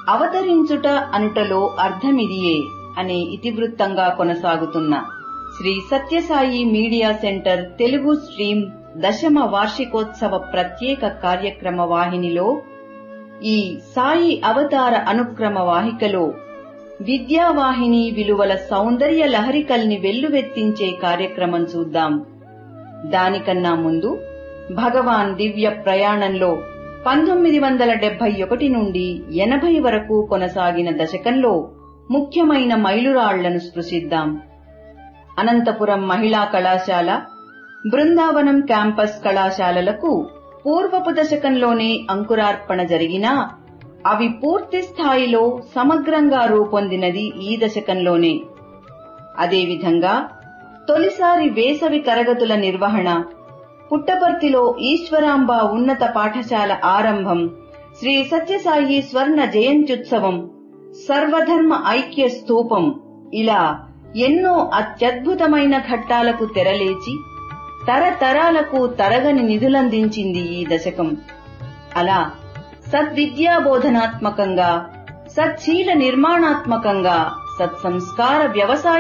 అవతరించుట అనుటలో అర్థమిదియే అనే ఇతివృత్తంగా కొనసాగుతున్న Shri Sathya Sai media centre Telugu stream దశమ వార్షికోత్సవ ప్రత్యేక కార్యక్రమ వాహినిలో ఈ సాయి అవతార అనుక్రమ వాహికలో విద్యావాహిని విలువల సౌందర్య లహరికల్ని వెల్లువెత్తించే కార్యక్రమం చూద్దాం దానికన్నా ముందు భగవాన్ దివ్య ప్రయాణంలో పంతొమ్మిది వందల డెబ్బై ఒకటి నుండి ఎనభై వరకు కొనసాగిన దశకంలో ముఖ్యమైన మైలురాళ్లను స్పృశిద్దాం అనంతపురం మహిళా కళాశాల బృందావనం క్యాంపస్ కళాశాలలకు పూర్వపు దశకంలోనే అంకురార్పణ జరిగినా అవి పూర్తి స్థాయిలో సమగ్రంగా రూపొందినది ఈ దశకంలోనే అదేవిధంగా తొలిసారి వేసవి తరగతుల నిర్వహణ పుట్టపర్తిలో ఈశ్వరాంబ ఉన్నత పాఠశాల ఆరంభం శ్రీ సత్యసాయి స్వర్ణ జయంత్యుత్సవం సర్వధర్మ ఐక్య స్తూపం ఇలా ఎన్నో అత్యద్భుతమైన ఘట్టాలకు తెరలేచి తరతరాలకు తరగని నిధులందించింది ఈ దశకం అలా సద్విద్యాబోధనాత్మకంగా సచ్చీల నిర్మాణాత్మకంగా సత్సంస్కార వ్యవసాయ